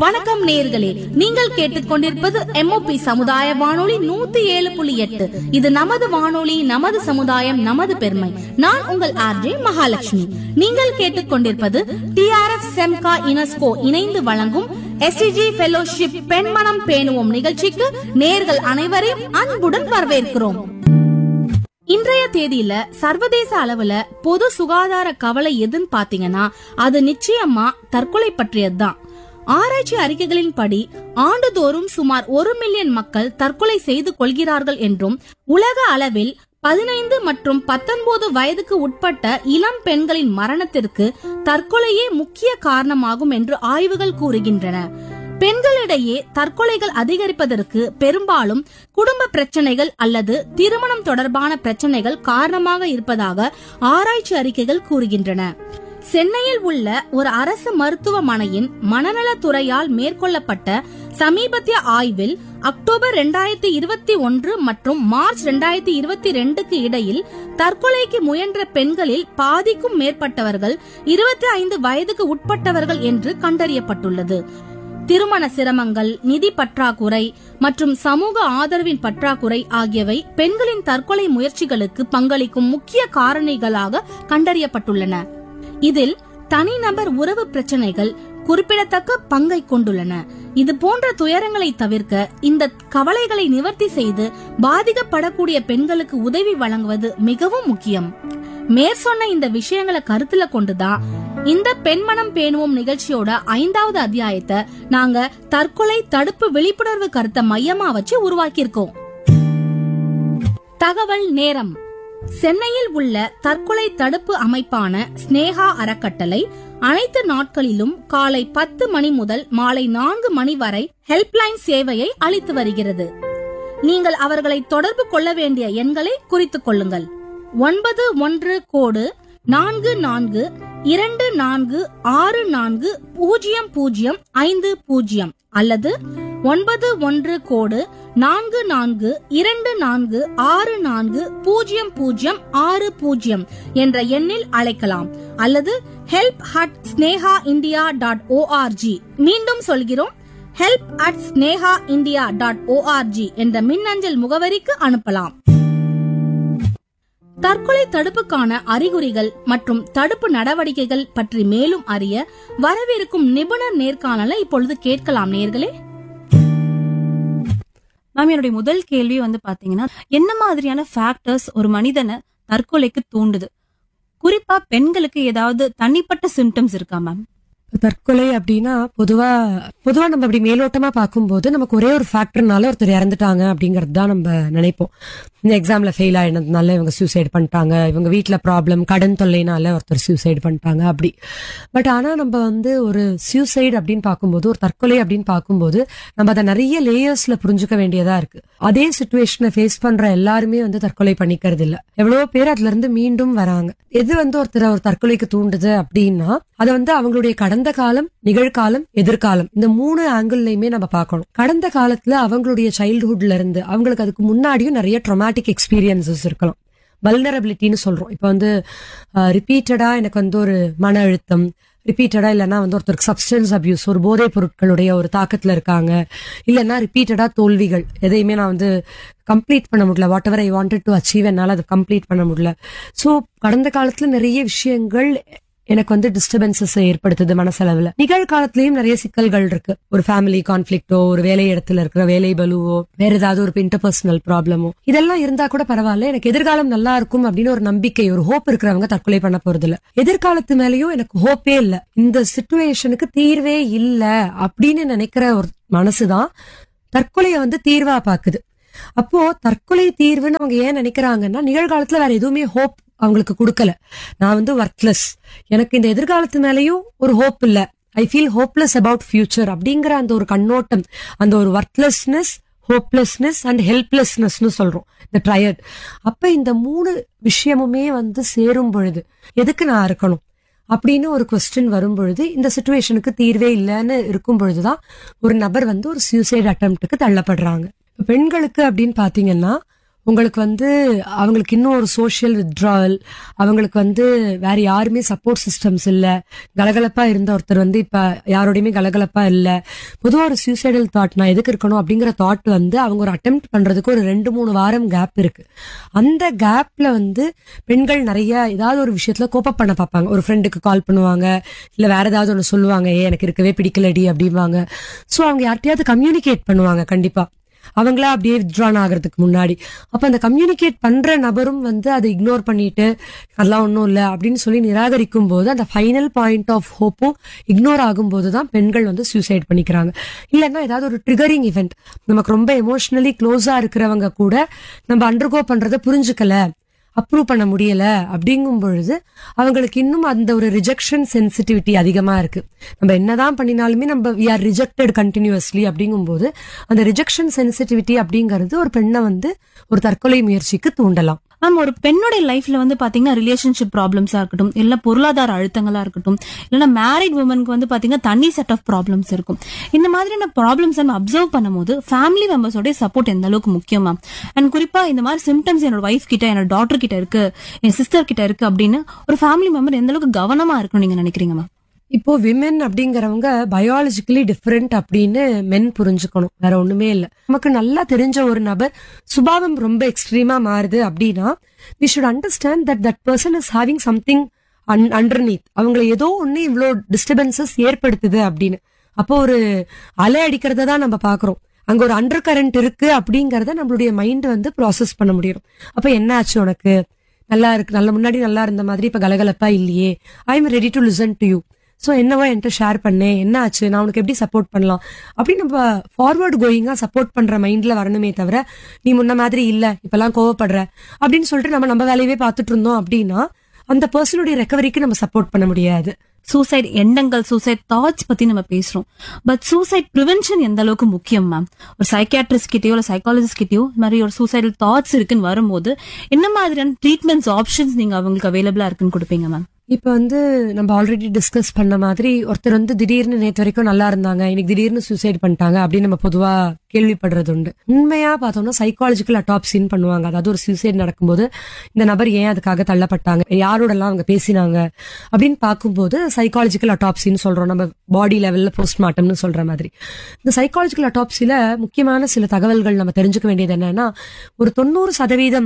வணக்கம் நேயர்களே நீங்கள் கேட்டுக்கொண்டிருப்பது எம்ஓபி சமுதாய வானொலி நூத்தி ஏழு புள்ளி எட்டு இது நமது வானொலி நமது சமுதாயம் நமது பெருமை நான் உங்கள் ஆர்ஜே மகாலட்சுமி நீங்கள் கேட்டுக்கொண்டிருப்பது டிஆர்எஃப் செம்கா யுனெஸ்கோ இணைந்து வழங்கும் எஸ்டிஜி ஃபெலோஷிப் பெண்மனம் பேணுவோம் நிகழ்ச்சிக்கு நேர்கள் அனைவரையும் அன்புடன் வரவேற்கிறோம் இன்றைய தேதியில சர்வதேச அளவுல பொது சுகாதார கவலை எதுன்னு பாத்தீங்கன்னா அது நிச்சயமா தற்கொலை பற்றியதுதான் ஆராய்ச்சி அறிக்கைகளின்படி ஆண்டுதோறும் சுமார் ஒரு மில்லியன் மக்கள் தற்கொலை செய்து கொள்கிறார்கள் என்றும் உலக அளவில் பதினைந்து மற்றும் பத்தொன்பது வயதுக்கு உட்பட்ட இளம் பெண்களின் மரணத்திற்கு தற்கொலையே முக்கிய காரணமாகும் என்று ஆய்வுகள் கூறுகின்றன பெண்களிடையே தற்கொலைகள் அதிகரிப்பதற்கு பெரும்பாலும் குடும்ப பிரச்சனைகள் அல்லது திருமணம் தொடர்பான பிரச்சனைகள் காரணமாக இருப்பதாக ஆராய்ச்சி அறிக்கைகள் கூறுகின்றன சென்னையில் உள்ள ஒரு அரசு மருத்துவமனையின் மனநலத்துறையால் மேற்கொள்ளப்பட்ட சமீபத்திய ஆய்வில் அக்டோபர் 2021 இருபத்தி ஒன்று மற்றும் மார்ச் 2022 இருபத்தி ரெண்டுக்கு இடையில் தற்கொலைக்கு முயன்ற பெண்களில் பாதிக்கும் மேற்பட்டவர்கள் இருபத்தி ஐந்து வயதுக்கு உட்பட்டவர்கள் என்று கண்டறியப்பட்டுள்ளது திருமண சிரமங்கள் நிதி பற்றாக்குறை மற்றும் சமூக ஆதரவின் பற்றாக்குறை ஆகியவை பெண்களின் தற்கொலை முயற்சிகளுக்கு பங்களிக்கும் முக்கிய காரணிகளாக கண்டறியப்பட்டுள்ளன இதில் தனிநபர் உறவு பிரச்சனைகள் குறிப்பிடத்தக்க பங்கை கொண்டுள்ளன இது போன்ற துயரங்களை தவிர்க்க இந்த கவலைகளை நிவர்த்தி செய்து பாதிக்கப்படக்கூடிய பெண்களுக்கு உதவி வழங்குவது மிகவும் முக்கியம் மேற்சொன்ன இந்த விஷயங்களை கருத்துல கொண்டுதான் இந்த பெண்மனம் பேணுவோம் நிகழ்ச்சியோட ஐந்தாவது அத்தியாயத்தை நாங்க தற்கொலை தடுப்பு விழிப்புணர்வு கருத்தை மையமா வச்சு உருவாக்கியிருக்கோம் தகவல் நேரம் சென்னையில் உள்ள தற்கொலை தடுப்பு அமைப்பான ஸ்னேகா அறக்கட்டளை அனைத்து நாட்களிலும் காலை பத்து மணி முதல் மாலை நான்கு மணி வரை ஹெல்ப்லைன் சேவையை அளித்து வருகிறது நீங்கள் அவர்களை தொடர்பு கொள்ள வேண்டிய எண்களை குறித்துக் கொள்ளுங்கள் ஒன்பது ஒன்று கோடு நான்கு நான்கு இரண்டு நான்கு ஆறு நான்கு பூஜ்ஜியம் பூஜ்ஜியம் ஐந்து பூஜ்ஜியம் அல்லது ஒன்பது ஒன்று கோடு நான்கு நான்கு இரண்டு நான்கு ஆறு நான்கு பூஜ்ஜியம் பூஜ்ஜியம் ஆறு பூஜ்ஜியம் என்ற எண்ணில் அழைக்கலாம் அல்லது help at Sneha India dot ORG மீண்டும் சொல்கிறோம் help at Sneha India dot ORG என்ற மின்னஞ்சல் முகவரிக்கு அனுப்பலாம் தற்கொலை தடுப்புக்கான அறிகுறிகள் மற்றும் தடுப்பு நடவடிக்கைகள் பற்றி மேலும் அறிய வரவிருக்கும் நிபுணர் நேர்காணலை இப்பொழுது கேட்கலாம் நேர்களே மேம் என்னுடைய முதல் கேள்வி வந்து பாத்தீங்கன்னா என்ன மாதிரியான ஃபேக்டர்ஸ் ஒரு மனிதனை தற்கொலைக்கு தூண்டுது குறிப்பா பெண்களுக்கு ஏதாவது தனிப்பட்ட சிம்டம்ஸ் இருக்கா மேம் தற்கொலை அப்படின்னா பொதுவா பொதுவா நம்ம அப்படி மேலோட்டமா பார்க்கும்போது நமக்கு ஒரே ஒரு ஃபேக்டர்னால ஒருத்தர் இறந்துட்டாங்க அப்படிங்கறது தான் நம்ம நினைப்போம் இந்த எக்ஸாம்ல ஃபெயில் ஆயினதுனால இவங்க சூசைட் பண்ணிட்டாங்க இவங்க வீட்ல ப்ராப்ளம் கடன் தொல்லைனால ஒருத்தர் சூசைட் பண்ணிட்டாங்க அப்படி பட் ஆனா நம்ம வந்து ஒரு சூசைட் அப்படின்னு பார்க்கும்போது ஒரு தற்கொலை அப்படின்னு பார்க்கும்போது நம்ம அதை நிறைய லேயர்ஸ்ல புரிஞ்சுக்க வேண்டியதா இருக்கு அதே சுச்சுவேஷனை ஃபேஸ் பண்ற எல்லாருமே வந்து தற்கொலை பண்ணிக்கிறது இல்ல எவ்வளவோ பேர் அதுல இருந்து மீண்டும் வராங்க எது வந்து ஒருத்தர் ஒரு தற்கொலைக்கு தூண்டுது அப்படின்னா அதை வந்து அவங்களுடைய கடந்த காலம் நிகழ்காலம் எதிர்காலம் இந்த மூணு ஆங்கிள்லயுமே நம்ம பார்க்கணும் கடந்த காலத்துல அவங்களுடைய சைல்ட்ஹுட்ல இருந்து அவங்களுக்கு அதுக்கு முன்னாடியும் நிறைய ட்ரொமாட்டிக் எக்ஸ்பீரியன்சஸ் இருக்கலாம் வல்னரபிலிட்டின்னு சொல்றோம் இப்போ வந்து ரிப்பீட்டடா எனக்கு வந்து ஒரு மன அழுத்தம் ரிப்பீட்டடா இல்லைன்னா வந்து ஒருத்தருக்கு சப்ஸ்டன்ஸ் அபியூஸ் ஒரு போதைப் பொருட்களுடைய ஒரு தாக்கத்துல இருக்காங்க இல்லைன்னா ரிப்பீட்டடா தோல்விகள் எதையுமே நான் வந்து கம்ப்ளீட் பண்ண முடியல whatever I wanted to achieve என்னால் அதை கம்ப்ளீட் பண்ண முடியல ஸோ கடந்த காலத்துல நிறைய விஷயங்கள் எனக்கு வந்து டிஸ்டர்பன்சஸ் ஏற்படுத்துது மனசளவுல நிகழ்காலத்திலயும் நிறைய சிக்கல்கள் இருக்கு ஒரு ஃபேமிலி கான்ஃபிளிக்டோ ஒரு வேலை இடத்துல இருக்கிற வேலை பலுவோ வேற ஏதாவது ஒரு இன்டர்பர்சனல் ப்ராப்ளமோ இதெல்லாம் இருந்தா கூட பரவாயில்ல எனக்கு எதிர்காலம் நல்லா இருக்கும் அப்படின்னு ஒரு நம்பிக்கை ஒரு ஹோப் இருக்கிறவங்க தற்கொலை பண்ண போறது இல்ல எதிர்காலத்து மேலயும் எனக்கு ஹோப்பே இல்ல இந்த சுச்சுவேஷனுக்கு தீர்வே இல்ல அப்படின்னு நினைக்கிற ஒரு மனசுதான் தற்கொலையை வந்து தீர்வா பாக்குது அப்போ தற்கொலை தீர்வுன்னு அவங்க ஏன் நினைக்கிறாங்கன்னா நிகழ்காலத்துல வேற எதுவுமே ஹோப் அவங்களுக்கு கொடுக்கல நான் வந்து ஒர்க்லெஸ் எனக்கு இந்த எதிர்காலத்து மேலயும் ஒரு ஹோப் இல்ல I feel hopeless about future அப்படிங்கிற அந்த ஒரு கண்ணோட்டம் அந்த ஒரு ஒர்க்லெஸ்னஸ் ஹோப்லெஸ்னஸ் அண்ட் ஹெல்ப்லெஸ்னஸ்னு சொல்றோம் இந்த ட்ரையட் அப்ப இந்த மூணு விஷயமுமே வந்து சேரும் பொழுது எதுக்கு நான் இருக்கணும் அப்படின்னு ஒரு கொஸ்டின் வரும் பொழுது இந்த சுச்சுவேஷனுக்கு தீர்வே இல்லைன்னு இருக்கும் பொழுதுதான் ஒரு நபர் வந்து ஒரு சூசைட் அட்டம்ப்ட்டுக்கு தள்ளப்படுறாங்க இப்ப பெண்களுக்கு அப்படின்னு பாத்தீங்கன்னா உங்களுக்கு வந்து அவங்களுக்கு இன்னும் ஒரு சோஷியல் வித்ட்ராவல் அவங்களுக்கு வந்து வேற யாருமே சப்போர்ட் சிஸ்டம்ஸ் இல்ல கலகலப்பா இருந்த ஒருத்தர் வந்து இப்ப யாரோடையுமே கலகலப்பா இல்ல பொதுவா ஒரு சூசைடல் தாட் நான் எதுக்கு இருக்கணும் அப்படிங்கிற தாட் வந்து அவங்க ஒரு அட்டெம்ட் பண்றதுக்கு ஒரு ரெண்டு மூணு வாரம் கேப் இருக்கு அந்த கேப்ல வந்து பெண்கள் நிறைய ஏதாவது ஒரு விஷயத்துல கோப்பப் பண்ண பார்ப்பாங்க ஒரு ஃப்ரெண்டுக்கு கால் பண்ணுவாங்க இல்ல வேற ஏதாவது ஒன்று சொல்லுவாங்க ஏ எனக்கு இருக்கவே பிடிக்கலடி அப்படிம்பாங்க சோ அவங்க யார்கிட்டயாவது கம்யூனிகேட் பண்ணுவாங்க கண்டிப்பா அவங்களா அப்படியே வித்ட்ரான் ஆகிறதுக்கு முன்னாடி அப்ப அந்த கம்யூனிகேட் பண்ற நபரும் வந்து அதை இக்னோர் பண்ணிட்டு அதெல்லாம் ஒன்றும் இல்லை அப்படின்னு சொல்லி நிராகரிக்கும் போது அந்த ஃபைனல் பாயிண்ட் ஆஃப் ஹோப்பும் இக்னோர் ஆகும்போது தான் பெண்கள் வந்து சூசைட் பண்ணிக்கிறாங்க இல்லைன்னா ஏதாவது ஒரு ட்ரிகரிங் இவெண்ட் நமக்கு ரொம்ப எமோஷனலி க்ளோஸா இருக்கிறவங்க கூட நம்ம அண்டர்கோ பண்றதை புரிஞ்சுக்கல அப்ரூவ் பண்ண முடியல அப்படிங்கும் பொழுது அவங்களுக்கு இன்னும் அந்த ஒரு ரிஜெக்ஷன் சென்சிட்டிவிட்டி அதிகமா இருக்கு நம்ம என்னதான் பண்ணினாலுமே நம்ம வி ஆர் ரிஜெக்டட் கண்டினியூஸ்லி அப்படிங்கும்போது அந்த ரிஜெக்ஷன் சென்சிட்டிவிட்டி அப்படிங்கிறது ஒரு பெண்ணை வந்து ஒரு தற்கொலை முயற்சிக்கு தூண்டலாம் மேம் ஒரு பெண்ணுடைய லைஃப்ல வந்து பாத்தீங்கன்னா ரிலேஷன்ஷிப் ப்ராப்ளம்ஸா இருக்கட்டும் இல்ல பொருளாதார அழுத்தங்களா இருக்கட்டும் இல்லைன்னா மேரிட் உமனுக்கு வந்து பாத்தீங்கன்னா தனி செட் ஆஃப் ப்ராப்ளம்ஸ் இருக்கும் இந்த மாதிரியான ப்ராப்ளம்ஸ் நம்ம அப்சர்வ் பண்ணும்போது ஃபேமிலி மெம்பர்ஸோட சப்போர்ட் எந்த அளவுக்கு முக்கியம் மேம் அண்ட் குறிப்பா இந்த மாதிரி சிம்டம்ஸ் என்னோட ஒய்ஃப் கிட்ட என்னோட டாக்டர் கிட்ட இருக்கு என் சிஸ்டர் கிட்ட இருக்கு அப்படின்னு ஒரு ஃபேமிலி மெம்பர் எந்த அளவுக்கு கவனமா இருக்கணும் நீங்க நினைக்கிறீங்க மேம் இப்போ விமென் அப்படிங்கறவங்க பயாலஜிக்கலி டிஃபரெண்ட் அப்படின்னு மென் புரிஞ்சுக்கணும் வேற ஒண்ணுமே இல்ல நமக்கு நல்லா தெரிஞ்ச ஒரு நபர் சுபாவம் ரொம்ப எக்ஸ்ட்ரீமா மாறுது அப்படின்னா we should understand that that person is having something underneath அவங்களை ஏதோ ஒண்ணு இவ்வளோ டிஸ்டர்பன்சஸ் ஏற்படுத்துது அப்படின்னு அப்போ ஒரு அலை அடிக்கிறத தான் நம்ம பாக்குறோம் அங்க ஒரு அண்டர் கரண்ட் இருக்கு அப்படிங்கறத நம்மளுடைய மைண்ட் வந்து ப்ராசஸ் பண்ண முடியும் அப்ப என்ன ஆச்சு உனக்கு நல்லா இருக்கு நல்ல முன்னாடி நல்லா இருந்த மாதிரி இப்ப கலகலப்பா இல்லையே I am ready to listen to you so என்னவோ என்கிட்ட ஷேர் பண்ணேன் என்ன ஆச்சு நான் உனக்கு எப்படி சப்போர்ட் பண்ணலாம் அப்படி நம்ம ஃபார்வர்ட் கோயிங்கா சப்போர்ட் பண்ற மைண்ட்ல வரணுமே தவிர நீ முன்ன மாதிரி இல்ல இப்பெல்லாம் கோவப்படுற அப்படின்னு சொல்லிட்டு நம்ம நம்ம வேலையவே பார்த்துட்டு இருந்தோம் அப்படின்னா அந்த பர்சனுடைய ரெக்கவரிக்கு நம்ம சப்போர்ட் பண்ண முடியாது சூசைட் எண்ணங்கள் சூசைட் தாட்ஸ் பத்தி நம்ம பேசுறோம் பட் சூசைட் ப்ரிவென்ஷன் எந்த அளவுக்கு முக்கியம் மேம் ஒரு சைக்கியாட்ரிஸ்ட் கிட்டயோ இல்ல சைக்காலஜிஸ்ட் கிட்டயோ இந்த மாதிரி ஒரு சூசைடல் தாட்ஸ் இருக்குன்னு வரும்போது என்ன மாதிரியான ட்ரீட்மெண்ட்ஸ் ஆப்ஷன்ஸ் நீங்க அவங்களுக்கு அவைலபிளா இருக்குன்னு கொடுப்பீங்க மேம் இப்ப வந்து நம்ம ஆல்ரெடி டிஸ்கஸ் பண்ண மாதிரி ஒருத்தர் வந்து திடீர்னு நேத்து வரைக்கும் நல்லா இருந்தாங்க இன்னைக்கு திடீர்னு சூசைட் பண்ணிட்டாங்க அப்படின்னு நம்ம பொதுவா கேள்விப்படுறது உண்டு உண்மையா பார்த்தோம்னா சைக்காலஜிக்கல் அட்டாப்சின்னு பண்ணுவாங்க அதாவது ஒரு சூசைட் நடக்கும்போது இந்த நபர் ஏன் அதுக்காக தள்ளப்பட்டாங்க யாரோடலாம் அவங்க பேசினாங்க அப்படின்னு பார்க்கும்போது சைக்காலஜிக்கல் அட்டாப்சின்னு சொல்றோம் நம்ம பாடி லெவல்ல போஸ்ட்மார்ட்டம்னு சொல்ற மாதிரி இந்த சைக்காலஜிக்கல் அட்டாப்சில முக்கியமான சில தகவல்கள் நம்ம தெரிஞ்சுக்க வேண்டியது என்னன்னா ஒரு தொண்ணூறு சதவீதம்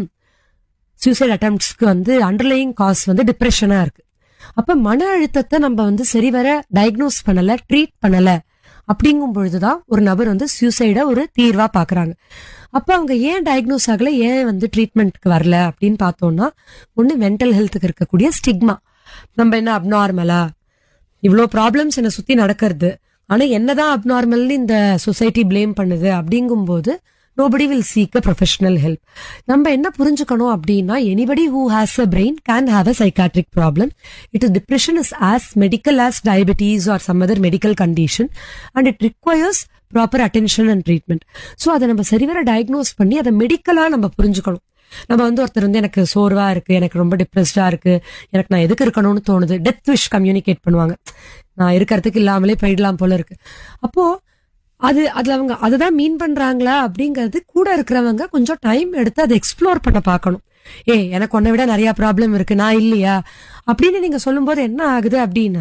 சூசைட் அட்டம்ப்ட்ஸ்க்கு வந்து அண்டர்லைங் காஸ் வந்து டிப்ரெஷனா இருக்கு அப்ப மன அழுத்தத்தை நம்ம வந்து சரிவர டயக்னோஸ் பண்ணல ட்ரீட் பண்ணல அப்படிங்கும் பொழுதுதான் ஒரு நபர் வந்து சூசைட ஒரு தீர்வா பாக்குறாங்க அப்ப அவங்க ஏன் டயக்னோஸ் ஆகல ஏன் வந்து ட்ரீட்மெண்ட்க்கு வரல அப்படின்னு பார்த்தோம்னா ஒண்ணு மென்டல் ஹெல்த்துக்கு இருக்கக்கூடிய ஸ்டிக்மா நம்ம என்ன அப்நார்மலா இவ்வளோ ப்ராப்ளம்ஸ் என்னை சுத்தி நடக்கிறது ஆனா என்னதான் அப்நார்மல்னு இந்த சொசைட்டி ப்ளேம் பண்ணுது அப்படிங்கும்போது nobody will seek a professional help நம்ம என்ன புரிஞ்சுக்கணும் அப்படின்னா anybody who has a brain can have a psychiatric problem it is depression is as medical as diabetes or some other medical condition and it requires proper attention and treatment so அதை நம்ம சரிவர diagnose பண்ணி அதை மெடிக்கலா நம்ம புரிஞ்சுக்கணும் நம்ம வந்து ஒருத்தர் வந்து எனக்கு சோர்வா இருக்கு எனக்கு ரொம்ப டிப்ரெஸ்டா இருக்கு எனக்கு நான் எதுக்கு இருக்கணும்னு தோணுது டெத் விஷ் கம்யூனிகேட் பண்ணுவாங்க நான் இருக்கிறதுக்கு இல்லாமலே போயிடலாம் போல இருக்கு அப்போ அது அதுல அவங்க அதுதான் மீன் பண்றாங்களா அப்படிங்கிறது கூட இருக்கிறவங்க கொஞ்சம் டைம் எடுத்து அதை எக்ஸ்ப்ளோர் பண்ண பார்க்கணும் ஏ எனக்கு உன்னை விட நிறைய ப்ராப்ளம் இருக்கு நான் இல்லையா அப்படின்னு நீங்க சொல்லும்போது என்ன ஆகுது அப்படின்னா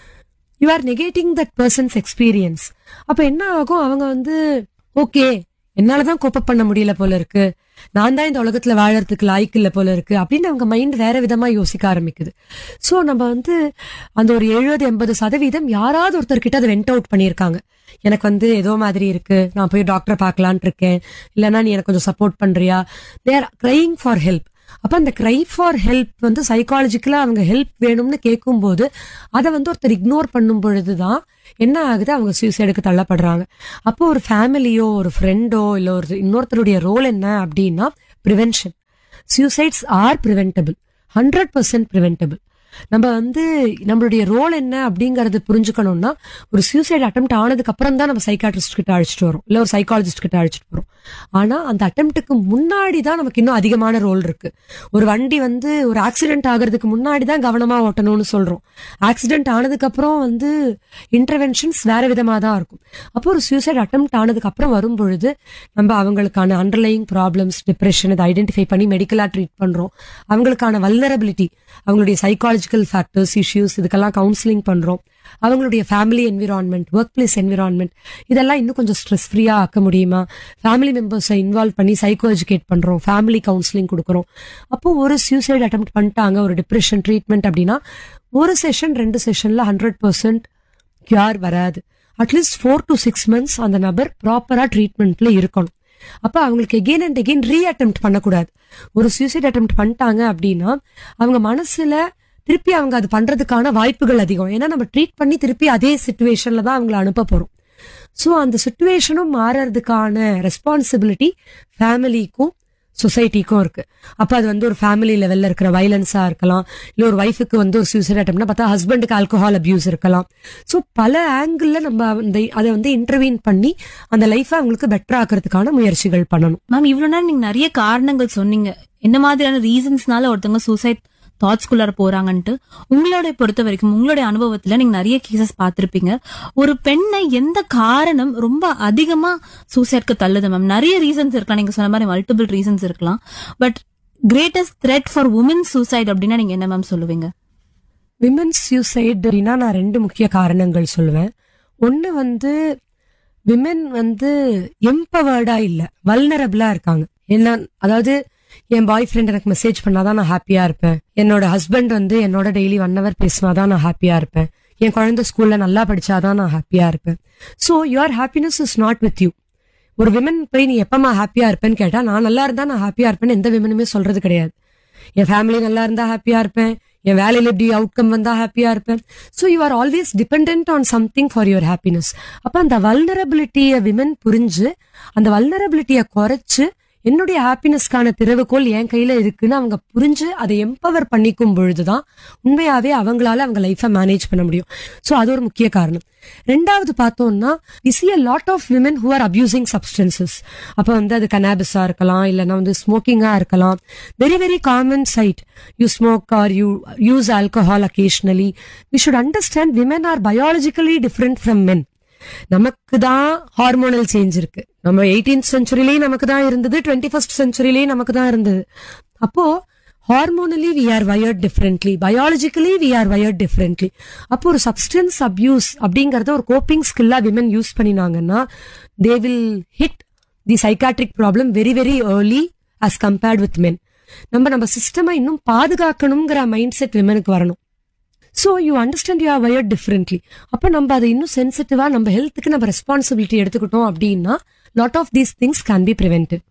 you are negating that person's experience அப்ப என்ன ஆகும் அவங்க வந்து ஓகே என்னாலதான் கோப்பப் பண்ண முடியல போல இருக்கு நான் தான் இந்த உலகத்துல வாழறதுக்கு லாய்க்கு இல்ல போல இருக்கு அப்படின்னு அவங்க மைண்ட் வேற விதமா யோசிக்க ஆரம்பிக்குது சோ நம்ம வந்து அந்த ஒரு எழுபது எண்பது சதவீதம் யாராவது ஒருத்தர்கிட்ட அதை வெண்ட் அவுட் பண்ணியிருக்காங்க எனக்கு வந்து ஏதோ மாதிரி இருக்கு நான் போய் டாக்டரை பார்க்கலான் இருக்கேன் இல்லைன்னா நீ எனக்கு கொஞ்சம் சப்போர்ட் பண்றியா தேர் க்ரைங் ஃபார் ஹெல்ப் அப்ப அந்த கிரை ஃபார் ஹெல்ப் வந்து சைக்காலஜிக்கலா அவங்க ஹெல்ப் வேணும்னு கேட்கும்போது அதை வந்து ஒருத்தர் இக்னோர் பண்ணும் பொழுதுதான் என்ன ஆகுது அவங்க சூசைடுக்கு தள்ளப்படுறாங்க அப்போ ஒரு ஃபேமிலியோ ஒரு ஃப்ரெண்டோ இல்ல ஒரு இன்னொருத்தருடைய ரோல் என்ன அப்படின்னா prevention suicides are preventable hundred percent preventable நம்ம வந்து நம்மளுடைய ரோல் என்ன அப்படிங்கறது புரிஞ்சுக்கணும்னா ஒரு சூசைட் அட்டம் ஆனதுக்கு அப்புறம் தான் நம்ம சைக்காட்ரிஸ்ட் கிட்ட அழைச்சிட்டு வரோம் இல்ல ஒரு சைக்காலஜிஸ்ட் கிட்ட அழைச்சிட்டு போறோம் ஆனா அந்த அட்டம்ப்ட்டுக்கு முன்னாடி தான் நமக்கு இன்னும் அதிகமான ரோல் இருக்கு ஒரு வண்டி வந்து ஒரு ஆக்சிடென்ட் ஆகிறதுக்கு முன்னாடி தான் கவனமா ஓட்டணும்னு சொல்றோம் ஆக்சிடென்ட் ஆனதுக்கு அப்புறம் வந்து இன்டர்வென்ஷன்ஸ் வேற விதமா தான் இருக்கும் அப்போ ஒரு சூசைட் அட்டம் ஆனதுக்கு அப்புறம் வரும் பொழுது நம்ம அவங்களுக்கான அண்டர்லைங் ப்ராப்ளம்ஸ் டிப்ரெஷன் இதை ஐடென்டிஃபை பண்ணி மெடிக்கலா ட்ரீட் பண்றோம் அவங்களுக்கான வல்னரபிலிட்டி அவங்களுடைய சைக்காலஜிக்கல் ஃபேக்டர்ஸ் இஷ்யூஸ் இதுக்கெல்லாம் கவுன்சிலிங் பண்றோம் அவங்களுடைய family environment work place environment இதெல்லாம் இன்னும் கொஞ்சம் ஸ்ட்ரெஸ் ஃப்ரீயா ஆக்க முடியுமா ஃபேமிலி மெம்பர்ஸை இன்வால்வ் பண்ணி சைக்கோ எஜுகேட் பண்றோம் ஃபேமிலி கவுன்சிலிங் கொடுக்குறோம் அப்போ ஒரு சூசைட் அட்டம் பண்ணிட்டாங்க ஒரு டிப்ரெஷன் ட்ரீட்மெண்ட் அப்படின்னா ஒரு செஷன் ரெண்டு செஷன்ல ஹண்ட்ரட் பர்சன்ட் கியூர் வராது at least four to six months அந்த நபர் ப்ராப்பரா ட்ரீட்மெண்ட்ல இருக்கணும் அப்ப அவங்களுக்கு again and again reattempt பண்ணக்கூடாது ஒரு சூசைட் அட்டம் பண்ணிட்டாங்க அப்படின்னா அவங்க மனசுல திருப்பி அவங்க அது பண்றதுக்கான வாய்ப்புகள் அதிகம் ஏன்னா நம்ம ட்ரீட் பண்ணி திருப்பி அதே சுச்சுவேஷன்ல தான் அவங்கள அனுப்ப போறோம் ஸோ அந்த சுச்சுவேஷனும் மாறறதுக்கான ரெஸ்பான்சிபிலிட்டி ஃபேமிலிக்கும் சொசைட்டிக்கும் இருக்கு அப்ப அது வந்து ஒரு ஃபேமிலி லெவல்ல இருக்கிற வயலன்ஸா இருக்கலாம் இல்ல ஒரு ஒய்ஃபுக்கு வந்து ஒரு சூசைட் அட்டம்னா பார்த்தா ஹஸ்பண்டுக்கு ஆல்கோஹால் அபியூஸ் இருக்கலாம் ஸோ பல ஆங்கிள் நம்ம அந்த அதை வந்து இன்டர்வீன் பண்ணி அந்த லைஃபை அவங்களுக்கு பெட்டர் ஆக்கிறதுக்கான முயற்சிகள் பண்ணணும் மேம் இவ்வளவு நேரம் நீங்க நிறைய காரணங்கள் சொன்னீங்க என்ன மாதிரியான ரீசன்ஸ்னால ஒருத்தவங்க சூசைட் தாட்ஸ்குள்ளார போறாங்கன்ட்டு உங்களுடைய பொறுத்த வரைக்கும் உங்களுடைய அனுபவத்துல நீங்க நிறைய கேசஸ் பார்த்திருப்பீங்க ஒரு பெண்ணை எந்த காரணம் ரொம்ப அதிகமா சூசைட்க்கு தள்ளுது மேம் நிறைய ரீசன்ஸ் இருக்கலாம் நீங்க சொன்ன மாதிரி மல்டிபிள் ரீசன்ஸ் இருக்கலாம் but greatest threat for woman suicide அப்படின்னா நீங்க என்ன மேம் சொல்லுவீங்க விமன்ஸ் சூசைட் அப்படின்னா நான் ரெண்டு முக்கிய காரணங்கள் சொல்லுவேன் ஒன்னு வந்து விமென் வந்து எம்பவர்டா இல்ல வல்னரபிளா இருக்காங்க என்ன அதாவது என் பாய் ஃப்ரெண்ட் எனக்கு மெசேஜ் பண்ணாதான் நான் ஹாப்பியா இருப்பேன் என்னோட ஹஸ்பண்ட் வந்து என்னோட டெய்லி ஒன் ஹவர் பேசினாதான் நான் ஹாப்பியா இருப்பேன் என் குழந்தை ஸ்கூல்ல நல்லா படிச்சாதான் நான் ஹாப்பியா இருப்பேன் so your happiness is not with you ஒரு விமன் போய் நீ எப்பமா ஹாப்பியா இருப்பேன்னு கேட்டா நான் நல்லா இருந்தா நான் ஹாப்பியா இருப்பேன்னு எந்த விமனுமே சொல்றது கிடையாது என் ஃபேமிலி நல்லா இருந்தா ஹாப்பியா இருப்பேன் என் வேலையில எப்படி அவுட்கம் வந்தா ஹாப்பியா இருப்பேன் so you are always depend on something for your happiness அப்ப அந்த வல்னரபிலிட்டியை விமன் புரிஞ்சு அந்த வல்னரபிலிட்டியை குறைச்சு என்னுடைய ஹாப்பினஸ்க்கான திறவுகோல் என் கையில இருக்குன்னு அவங்க புரிஞ்சு அதை எம்பவர் பண்ணிக்கும் பொழுதுதான் உண்மையாவே அவங்களால அவங்க லைஃபை மேனேஜ் பண்ண முடியும் ஸோ அது ஒரு முக்கிய காரணம் ரெண்டாவது பார்த்தோம்னா we see a lot of women who are abusing substances அப்போ வந்து அது கனாபிஸா இருக்கலாம் இல்லைன்னா வந்து ஸ்மோக்கிங்கா இருக்கலாம் very very common side you smoke or you use alcohol occasionally we should understand women are biologically different from men நமக்கு தான் ஹார்மோனல் சேஞ்ச் இருக்கு நம்ம எயிட்டீன்த் செஞ்சுரிலேயே நமக்கு தான் இருந்தது டுவெண்ட்டி ஃபர்ஸ்ட் செஞ்சுரிலேயே நமக்கு தான் இருந்தது அப்போ hormonally we are wired differently biologically we are wired differently அப்போ ஒரு சப்ஸ்டன்ஸ் அபியூஸ் அப்படிங்கறத ஒரு கோப்பிங் ஸ்கில்லா விமன் யூஸ் பண்ணினாங்கன்னா they will hit the psychiatric problem very very early as compared with men நம்ம நம்ம சிஸ்டமை இன்னும் பாதுகாக்கணுங்கிற மைண்ட் செட் விமனுக்கு வரணும் so you understand you are wired differently அப்போ நம்ம அதை இன்னும் சென்சிட்டிவா நம்ம ஹெல்த்துக்கு நம்ம ரெஸ்பான்சிபிலிட்டி எடுத்துக்கிட்டோம் அப்படின்னா lot of these things can be prevented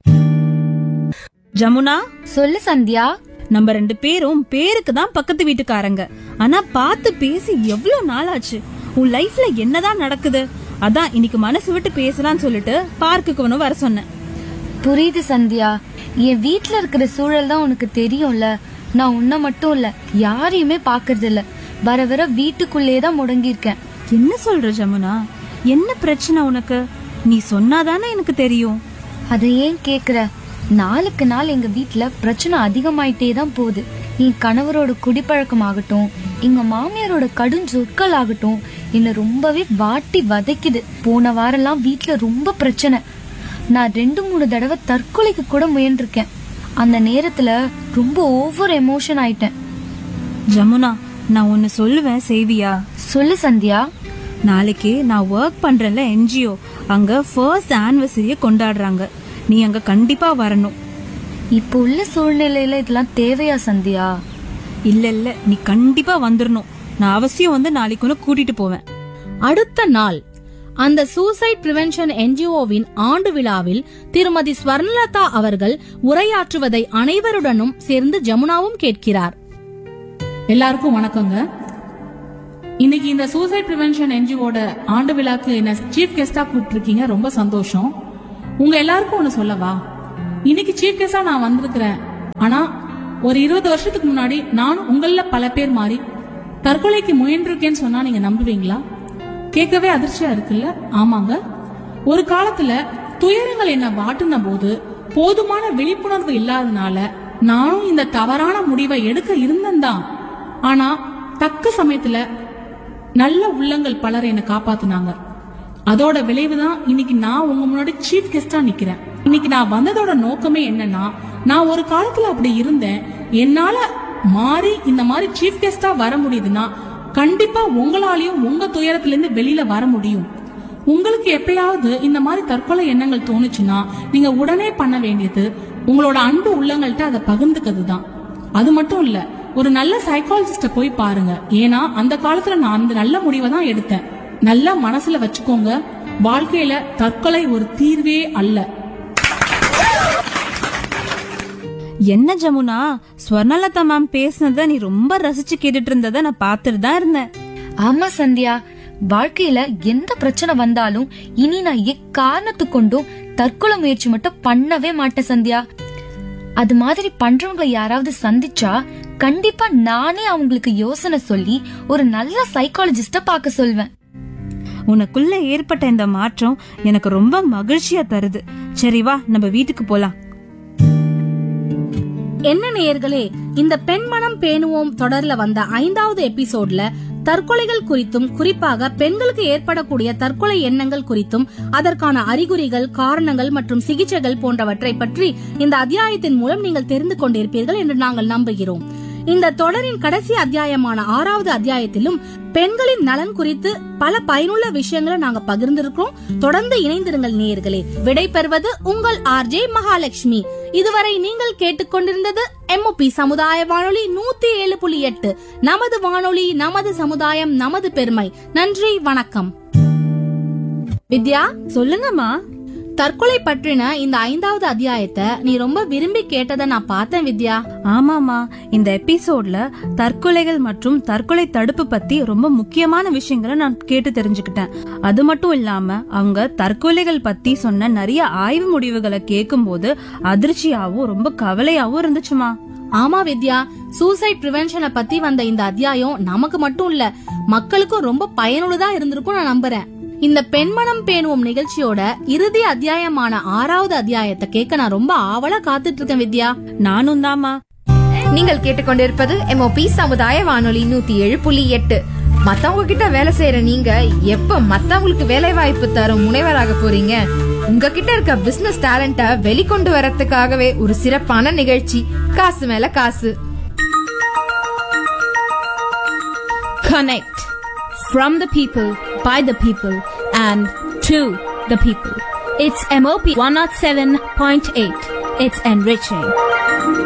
Jamuna சொல்லு சந்தியா நம்ம ரெண்டு பேரும் பேருக்கு தான் பக்கத்து வீட்டுக்காரங்க ஆனா பார்த்து பேசி எவ்வளவு நாள் ஆச்சு உன் லைஃப்ல என்னதான் நடக்குது அதான் இன்னைக்கு மனசு விட்டு பேசலாம்னு சொல்லிட்டு பார்க்குக்கு ஒன்று வர சொன்னேன் புரியுது சந்தியா என் வீட்ல இருக்கிற சூழல் தான் உனக்கு தெரியும்ல நான் உன்னை மட்டும் இல்ல யாரையுமே பாக்குறது இல்ல வர வர வீட்டுக்குள்ளேயே தான் முடங்கி இருக்கேன் என்ன சொல்ற ஜமுனா என்ன பிரச்சனை உனக்கு நீ சொன்னாதானே எனக்கு தெரியும் அதை ஏன் கேக்குற நாளுக்கு நாள் எங்க வீட்ல பிரச்சனை அதிகமாயிட்டே தான் போகுது என் கணவரோட குடிப்பழக்கம் ஆகட்டும் எங்க மாமியாரோட கடும் சொற்கள் ஆகட்டும் என்ன ரொம்பவே வாட்டி வதைக்குது போன வாரம்லாம் வீட்ல ரொம்ப பிரச்சனை நான் ரெண்டு மூணு தடவை தற்கொலைக்கு கூட முயன்றிருக்கேன் அந்த நேரத்துல ரொம்ப ஓவர் எமோஷன் ஆயிட்டேன் ஜமுனா நான் ஒன்னு சொல்லுவேன் செய்வியா சொல்லு சந்தியா நாளைக்கு நான் ஒர்க் பண்றேன்ல என்ஜிஓ அங்க ஃபர்ஸ்ட் ஆனிவர்சரிய கொண்டாடுறாங்க நீ அங்க கண்டிப்பா வரணும் இப்போ உள்ள சூழ்நிலையில இதெல்லாம் தேவையா சந்தியா இல்ல இல்ல நீ கண்டிப்பா வந்துடணும் நான் அவசியம் வந்து நாளைக்கு ஒன்று கூட்டிட்டு போவேன் அடுத்த நாள் அந்த சூசைட் பிரிவென்ஷன் என்ஜிஓவின் ஆண்டு விழாவில் திருமதி ஸ்வர்ணலதா அவர்கள் உரையாற்றுவதை அனைவருடனும் சேர்ந்து ஜமுனாவும் கேட்கிறார் எல்லாருக்கும் வணக்கங்க இன்னைக்கு இந்த சூசைட் பிரிவென்ஷன் என்ஜிஓட ஆண்டு விழாக்கு என்ன சீஃப் கெஸ்டா கூப்பிட்டுருக்கீங்க ரொம்ப சந்தோஷம் உங்க எல்லாருக்கும் ஒண்ணு சொல்லவா இன்னைக்கு சீஃப் கெஸ்டா நான் வந்திருக்கிறேன் ஆனா ஒரு இருபது வருஷத்துக்கு முன்னாடி நானும் உங்கள பல பேர் மாதிரி தற்கொலைக்கு முயன்றிருக்கேன்னு சொன்னா நீங்க நம்புவீங்களா கேட்கவே அதிர்ச்சியா இருக்குல்ல ஆமாங்க ஒரு காலத்துல துயரங்கள் என்ன வாட்டுன போது போதுமான விழிப்புணர்வு இல்லாதனால நானும் இந்த தவறான முடிவை எடுக்க இருந்தேன்தான் ஆனா தக்க சமயத்துல நல்ல உள்ளங்கள் பலர் என்னை காப்பாத்துனாங்க அதோட விளைவுதான் இன்னைக்கு நான் உங்க முன்னாடி சீஃப் கெஸ்டா நிக்கிறேன் இன்னைக்கு நான் வந்ததோட நோக்கமே என்னன்னா நான் ஒரு காலத்துல அப்படி இருந்தேன் என்னால மாறி இந்த மாதிரி சீஃப் கெஸ்டா வர முடியுதுன்னா கண்டிப்பா உங்களாலையும் உங்க துயரத்துல இருந்து வெளியில வர முடியும் உங்களுக்கு எப்பயாவது இந்த மாதிரி தற்கொலை எண்ணங்கள் தோணுச்சுன்னா நீங்க உடனே பண்ண வேண்டியது உங்களோட அன்பு உள்ளங்கள்ட்ட அதை பகிர்ந்துக்கிறது தான் அது மட்டும் இல்ல ஒரு நல்ல சைக்காலஜிஸ்ட போய் பாருங்க ஏன்னா அந்த காலத்துல நான் அந்த நல்ல முடிவை தான் எடுத்தேன் நல்லா மனசுல வச்சுக்கோங்க வாழ்க்கையில தற்கொலை ஒரு தீர்வே அல்ல என்ன ஜமுனா ஸ்வர்ணலதா மேம் பேசுனத நீ ரொம்ப ரசிச்சு கேட்டுட்டு இருந்தத நான் பார்த்துட்டு தான் இருந்தேன் ஆமா சந்தியா வாழ்க்கையில எந்த பிரச்சனை வந்தாலும் இனி நான் எக்காரணத்து கொண்டும் தற்கொலை முயற்சி மட்டும் பண்ணவே மாட்டேன் சந்தியா அது மாதிரி பண்றவங்களை யாராவது சந்திச்சா கண்டிப்பா நானே அவங்களுக்கு யோசனை சொல்லி ஒரு நல்ல சைக்காலஜிஸ்ட பார்க்க சொல்வேன் உனக்குள்ள ஏற்பட்ட இந்த மாற்றம் எனக்கு ரொம்ப மகிழ்ச்சியா தருது சரி வா நம்ம வீட்டுக்கு போலாம் என்ன நேயர்களே இந்த பெண்மனம் பேணுவோம் தொடர்ல வந்த ஐந்தாவது எபிசோட்ல தற்கொலைகள் குறித்தும் குறிப்பாக பெண்களுக்கு ஏற்படக்கூடிய தற்கொலை எண்ணங்கள் குறித்தும் அதற்கான அறிகுறிகள் காரணங்கள் மற்றும் சிகிச்சைகள் போன்றவற்றை பற்றி இந்த அத்தியாயத்தின் மூலம் நீங்கள் தெரிந்து கொண்டிருப்பீர்கள் என்று நாங்கள் நம்புகிறோம் இந்த தொடரின் கடைசி அத்தியாயமான ஆறாவது அத்தியாயத்திலும் பெண்களின் நலன் குறித்து பல பயனுள்ள விஷயங்களை நாங்க பகிர்ந்திருக்கிறோம் தொடர்ந்து இணைந்திருங்கள் நேயர்களே விடை பெறுவது உங்கள் ஆர்ஜே மகாலட்சுமி இதுவரை நீங்கள் கேட்டுக்கொண்டிருந்தது எம்ஓபி சமுதாய வானொலி நூத்தி ஏழு புள்ளி எட்டு நமது வானொலி நமது சமுதாயம் நமது பெருமை நன்றி வணக்கம் வித்யா சொல்லுங்கம்மா தற்கொலை பற்றின இந்த ஐந்தாவது அத்தியாயத்தை நீ ரொம்ப விரும்பி கேட்டதை நான் பார்த்தேன் வித்யா ஆமாமா இந்த எபிசோட்ல தற்கொலைகள் மற்றும் தற்கொலை தடுப்பு பத்தி ரொம்ப முக்கியமான விஷயங்களை நான் கேட்டு தெரிஞ்சுக்கிட்டேன் அது மட்டும் இல்லாம அவங்க தற்கொலைகள் பத்தி சொன்ன நிறைய ஆய்வு முடிவுகளை கேட்கும்போது அதிர்ச்சியாவும் ரொம்ப கவலையாவும் இருந்துச்சுமா ஆமா வித்யா சூசைட் பிரிவென்ஷனை பத்தி வந்த இந்த அத்தியாயம் நமக்கு மட்டும் இல்ல மக்களுக்கும் ரொம்ப பயனுள்ளதா இருந்திருக்கும் நான் நம்புறேன் இந்த பெண்மனம் பேணுவோம் நிகழ்ச்சியோட இறுதி அத்தியாயமான ஆறாவது அத்தியாயத்தை கேட்க நான் ரொம்ப ஆவலா காத்துட்டு இருக்கேன் வித்யா நானும் தாமா நீங்கள் கேட்டுக்கொண்டிருப்பது எம்ஓபி சமுதாய வானொலி நூத்தி ஏழு புள்ளி எட்டு மத்தவங்க கிட்ட வேலை செய்யற நீங்க எப்ப மத்தவங்களுக்கு வேலை வாய்ப்பு தரும் முனைவராக போறீங்க உங்ககிட்ட இருக்க பிசினஸ் டேலண்ட வெளிக்கொண்டு வரதுக்காகவே ஒரு சிறப்பான நிகழ்ச்சி காசு மேல காசு Connect from the people, by the people, and to the people. It's MOP 107.8. It's enriching.